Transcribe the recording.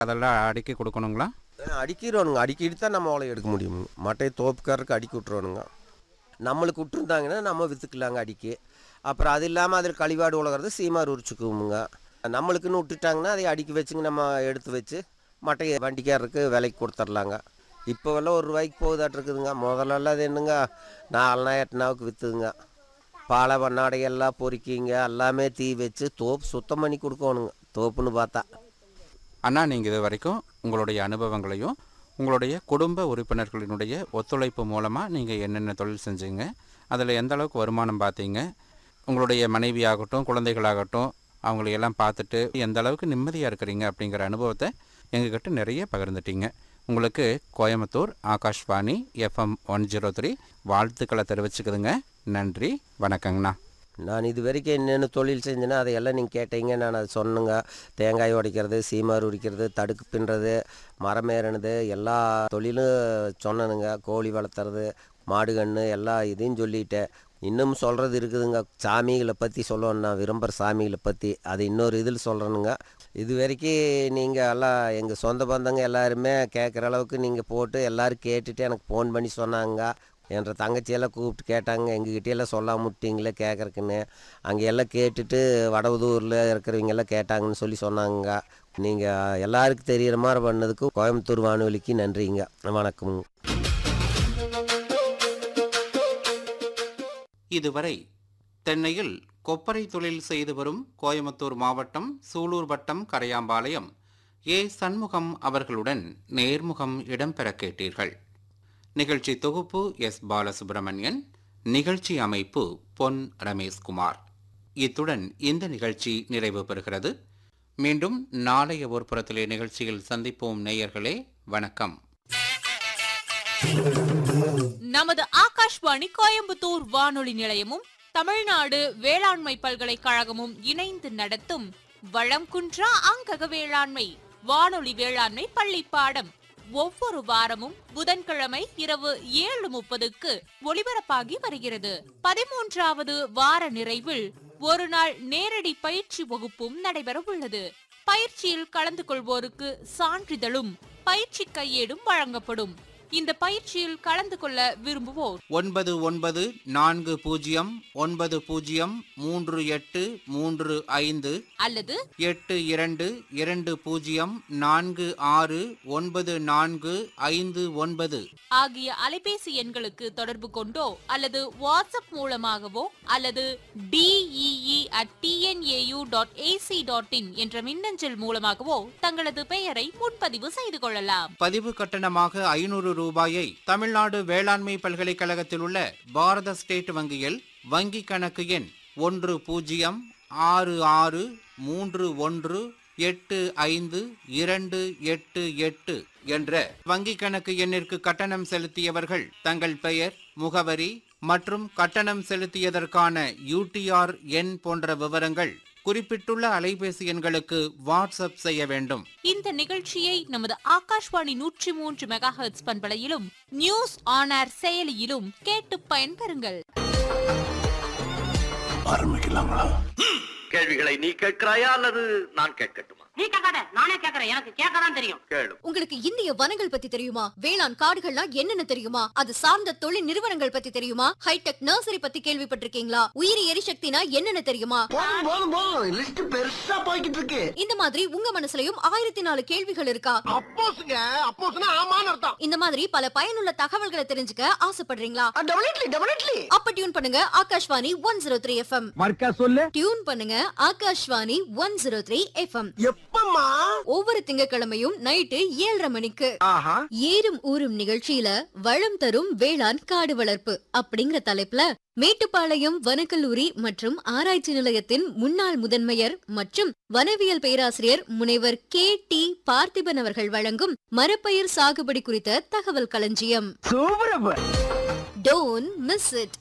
அதெல்லாம் அடுக்கி கொடுக்கணுங்களா அடிக்கிறோனுங்க அடிக்கிட்டு தான் நம்ம ஓலை எடுக்க முடியுமுங்க மட்டையை தோப்புக்காரருக்கு அடிக்கி விட்ருவோனுங்க நம்மளுக்கு விட்டுருந்தாங்கன்னா நம்ம விற்றுக்கலாங்க அடிக்கி அப்புறம் அது இல்லாமல் அதில் கழிவாடு உலகிறது சீமார் உரிச்சுக்குவோமுங்க நம்மளுக்குன்னு விட்டுட்டாங்கன்னா அதை அடுக்கி வச்சுங்க நம்ம எடுத்து வச்சு மட்டையை வண்டிக்காரருக்கு விலைக்கு கொடுத்துர்லாங்க இப்போவெல்லாம் ஒரு ரூபாய்க்கு போகுதாட்டு இருக்குதுங்க முதல்லலாம் அது என்னங்க நாலுனா எட்டுனாவுக்கு விற்றுதுங்க பாலை பண்ணாடை எல்லாம் பொறுக்கிங்க எல்லாமே தீ வச்சு தோப்பு சுத்தம் பண்ணி கொடுக்கணுங்க தோப்புன்னு பார்த்தா அண்ணா நீங்கள் இது வரைக்கும் உங்களுடைய அனுபவங்களையும் உங்களுடைய குடும்ப உறுப்பினர்களினுடைய ஒத்துழைப்பு மூலமாக நீங்கள் என்னென்ன தொழில் செஞ்சீங்க அதில் எந்த அளவுக்கு வருமானம் பார்த்தீங்க உங்களுடைய மனைவியாகட்டும் குழந்தைகளாகட்டும் அவங்களையெல்லாம் பார்த்துட்டு எந்த அளவுக்கு நிம்மதியாக இருக்கிறீங்க அப்படிங்கிற அனுபவத்தை எங்ககிட்ட நிறைய பகிர்ந்துட்டீங்க உங்களுக்கு Coimbatore Akashvani FM one zero three வாழ்த்துக்களை தெரிவிச்சுக்குதுங்க நன்றி வணக்கங்கண்ணா நான் இது வரைக்கும் என்னென்ன தொழில் செஞ்சேன்னா அதையெல்லாம் நீங்கள் கேட்டீங்க நான் அது சொன்னேங்க தேங்காய் உடைக்கிறது சீமார் உரிக்கிறது தடுக்கு பின்னுறது மரம் ஏறினது எல்லா தொழிலும் சொன்னனுங்க கோழி வளர்த்துறது மாடு கன்று எல்லா இதையும் சொல்லிட்டேன் இன்னும் சொல்கிறது இருக்குதுங்க சாமிகளை பற்றி சொல்லணும் நான் விரும்புகிற சாமிகளை பற்றி அது இன்னொரு இதில் சொல்கிறேனுங்க இது வரைக்கும் நீங்கள் எல்லாம் எங்கள் சொந்த பந்தங்க எல்லாருமே கேட்குற அளவுக்கு நீங்கள் போட்டு எல்லோரும் கேட்டுட்டு எனக்கு ஃபோன் பண்ணி சொன்னாங்க என்ற தங்கச்சியெல்லாம் கூப்பிட்டு கேட்டாங்க எங்ககிட்டயெல்லாம் சொல்லாம விட்டீங்களே கேட்குறக்குன்னு அங்கே எல்லாம் கேட்டுட்டு வடவுதூரில் இருக்கிறவங்க எல்லாம் கேட்டாங்கன்னு சொல்லி சொன்னாங்க நீங்கள் எல்லாருக்கும் தெரிகிற மாதிரி பண்ணதுக்கு கோயம்புத்தூர் வானொலிக்கு நன்றிங்க வணக்கம் இதுவரை தென்னையில் கொப்பரை தொழில் செய்து வரும் கோயம்புத்தூர் மாவட்டம் சூலூர் வட்டம் கரையாம்பாளையம் ஏ சண்முகம் அவர்களுடன் நேர்முகம் இடம்பெற கேட்டீர்கள் நிகழ்ச்சி தொகுப்பு எஸ் பாலசுப்ரமணியன் நிகழ்ச்சி அமைப்பு பொன் ரமேஷ்குமார் இத்துடன் இந்த நிகழ்ச்சி நிறைவு பெறுகிறது மீண்டும் நாளைய ஒருபுறத்திலே நிகழ்ச்சியில் சந்திப்போம் நேயர்களே வணக்கம் நமது ஆகாஷ்வாணி கோயம்புத்தூர் வானொலி நிலையமும் தமிழ்நாடு வேளாண்மை பல்கலைக்கழகமும் இணைந்து நடத்தும் வளம் குன்றா அங்கக வேளாண்மை வானொலி வேளாண்மை பள்ளி பாடம் ஒவ்வொரு வாரமும் புதன்கிழமை இரவு ஏழு முப்பதுக்கு ஒளிபரப்பாகி வருகிறது பதிமூன்றாவது வார நிறைவில் ஒரு நாள் நேரடி பயிற்சி வகுப்பும் நடைபெற உள்ளது பயிற்சியில் கலந்து கொள்வோருக்கு சான்றிதழும் பயிற்சி கையேடும் வழங்கப்படும் இந்த பயிற்சியில் கலந்து கொள்ள விரும்புவோர் ஒன்பது ஒன்பது நான்கு பூஜ்ஜியம் ஒன்பது பூஜ்ஜியம் மூன்று எட்டு மூன்று ஐந்து அல்லது எட்டு இரண்டு இரண்டு பூஜ்ஜியம் நான்கு ஆறு ஒன்பது நான்கு ஐந்து ஒன்பது ஆகிய அலைபேசி எண்களுக்கு தொடர்பு கொண்டோ அல்லது வாட்ஸ்அப் மூலமாகவோ அல்லது D E E at T N A U dot A C dot in என்ற மின்னஞ்சல் மூலமாகவோ தங்களது பெயரை முன்பதிவு செய்து கொள்ளலாம் பதிவு கட்டணமாக ஐநூறு ரூபாயை தமிழ்நாடு வேளாண்மை பல்கலைக்கழகத்தில் உள்ள பாரத ஸ்டேட் வங்கியில் வங்கி கணக்கு எண் ஒன்று பூஜ்ஜியம் ஆறு ஆறு மூன்று ஒன்று எட்டு ஐந்து இரண்டு எட்டு எட்டு என்ற வங்கி கணக்கு எண்ணிற்கு கட்டணம் செலுத்தியவர்கள் தங்கள் பெயர் முகவரி மற்றும் கட்டணம் செலுத்தியதற்கான யூடிஆர் எண் போன்ற விவரங்கள் குறிப்பிட்டுள்ள அலைபேசி எண்களுக்கு வாட்ஸ்அப் செய்ய வேண்டும் இந்த நிகழ்ச்சியை நமது ஆகாஷ்வாணி நூற்றி மூன்று மெகா ஹெர்ட்ஸ் பண்பலையிலும் நியூஸ் ஆன் ஏர் செயலியிலும் கேட்டு பயன்பெறுங்கள் கேள்விகளை நீ கேட்கிறாயா அல்லது நான் கேட்கட்டுமா நீ கேட்காத நானே கேக்குறேன் எனக்கு கேட்கதான் தெரியும் கேளு உங்களுக்கு இந்திய வனங்கள் பத்தி தெரியுமா வேளாண் காடுகள்லாம் என்னென்ன தெரியுமா அது சார்ந்த தொழில் நிறுவனங்கள் பத்தி தெரியுமா ஹைடெக் நர்சரி பத்தி கேள்விப்பட்டிருக்கீங்களா உயிரி எரிசக்தினா என்னென்ன தெரியுமா போதும் போதும் போதும் லிஸ்ட் பெருசா போய்கிட்டு இருக்கு இந்த மாதிரி உங்க மனசுலயும் ஆயிரத்தி நாலு கேள்விகள் இருக்கா அப்போஸ்ங்க அப்போஸ்னா ஆமான்னு அர்த்தம் இந்த மாதிரி பல பயனுள்ள தகவல்களை தெரிஞ்சுக்க ஆசைப்படுறீங்களா டெபினெட்லி டெபினெட்லி அப்ப டியூன் பண்ணுங்க Akashvani one zero three FM மர்க்கா சொல்லு டியூன் பண்ணுங்க Akashvani one zero three FM எப்பம்மா ஒவ்வொரு திங்கட்கிழமையும் நைட்டு ஏழரை மணிக்கு ஆஹா ஏறும் ஊரும் நிகழ்ச்சியில வளம் தரும் வேளாண் காடு வளர்ப்பு அப்படிங்கிற தலைப்புல மேட்டுப்பாளையம் வனக்கல்லூரி மற்றும் ஆராய்ச்சி நிலையத்தின் முன்னாள் முதன்மையர் மற்றும் வனவியல் பேராசிரியர் முனைவர் கே டி பார்த்திபன் அவர்கள் வழங்கும் மரப்பயிர் சாகுபடி குறித்த தகவல் களஞ்சியம் சூப்பர் டோன் மிஸ் இட்